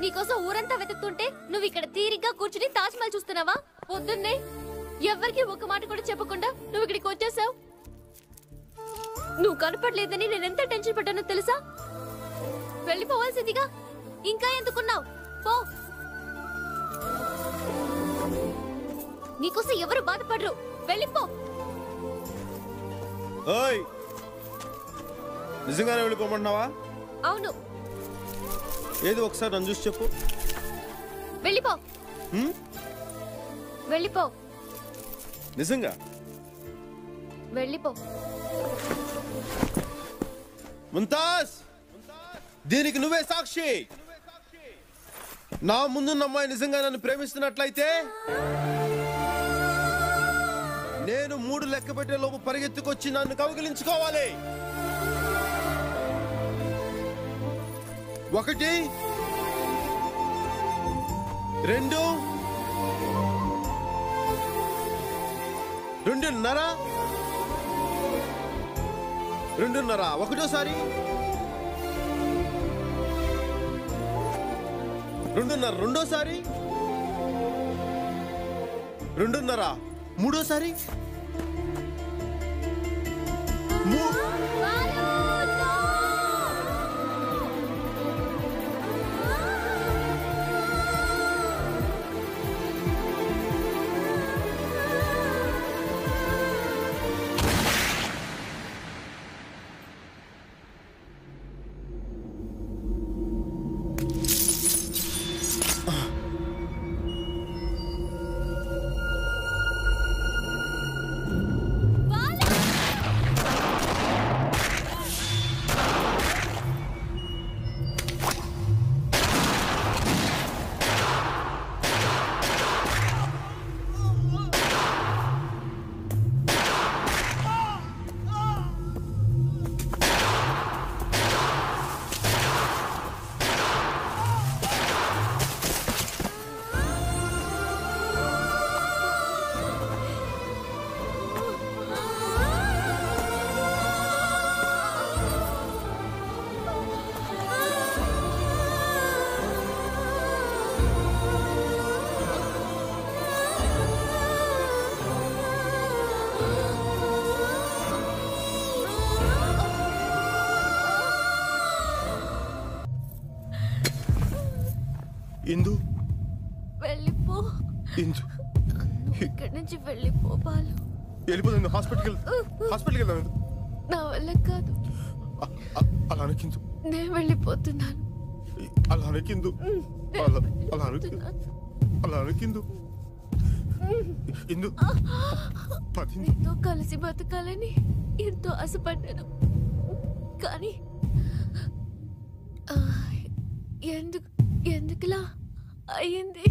నీకోసం ఊరంతా వెతుకుతుంటే నువ్వు ఇక్కడ తీరిగ్గా కూర్చుని తాజ్ మహల్ చూస్తున్నావా పొద్దున్నే ఎవ్వరికి ఒక మాట కూడా చెప్పకుండా నువ్వు ఇక్కడికి వచ్చేసావు నువ్వు కనపడలేదని నేను ఎంత టెన్షన్ పడ్డానో తెలుసా వెళ్ళిపోవాల్సిందిగా ఇంకా ఎందుకున్నావు పో నీకోసం ఎవరు బాధపడరు వెళ్ళిపో ఓయ్ నిజంగానే వెళ్ళిపోమంటున్నావా అవును ఏది ఒకసారి నన్ను చూసి చెప్పు వెళ్ళిపో హ్మ్? వెళ్ళిపో నిజంగా వెళ్ళిపో ముంతాజ్ దీనికి నువ్వే సాక్షి నా ముందున్న అమ్మాయి నిజంగా నన్ను ప్రేమిస్తున్నట్లయితే నేను మూడు లెక్క పెట్టే లోపు పరిగెత్తుకొచ్చి నన్ను కౌగిలించుకోవాలి ఒకటి రెండు రెండున్నర రెండున్నర ఒకటోసారి రెండున్నర రెండోసారి రెండున్నర మూడోసారి మూ- ఇందు వెళ్ళిపో ఇందు నువ్వు ఇక్కడి నుంచి వెళ్ళిపో బాలు వెళ్ళిపోతుంది హాస్పిటల్కి హాస్పిటల్కి వెళ్దాం ఇందు. నా వల్ల కాదు అ- అ- అలా అనకిందు నేను వెళ్ళిపోతున్నాను అలా అనకిందు అలా అలా అనకిందు అలా అనకిందు ఇందు పదింది నీతో కలిసి బతకాలని ఎంతో ఆశపడ్డాను కానీ ఆ, ఎందుకు ఎందుకులా అయ్యింది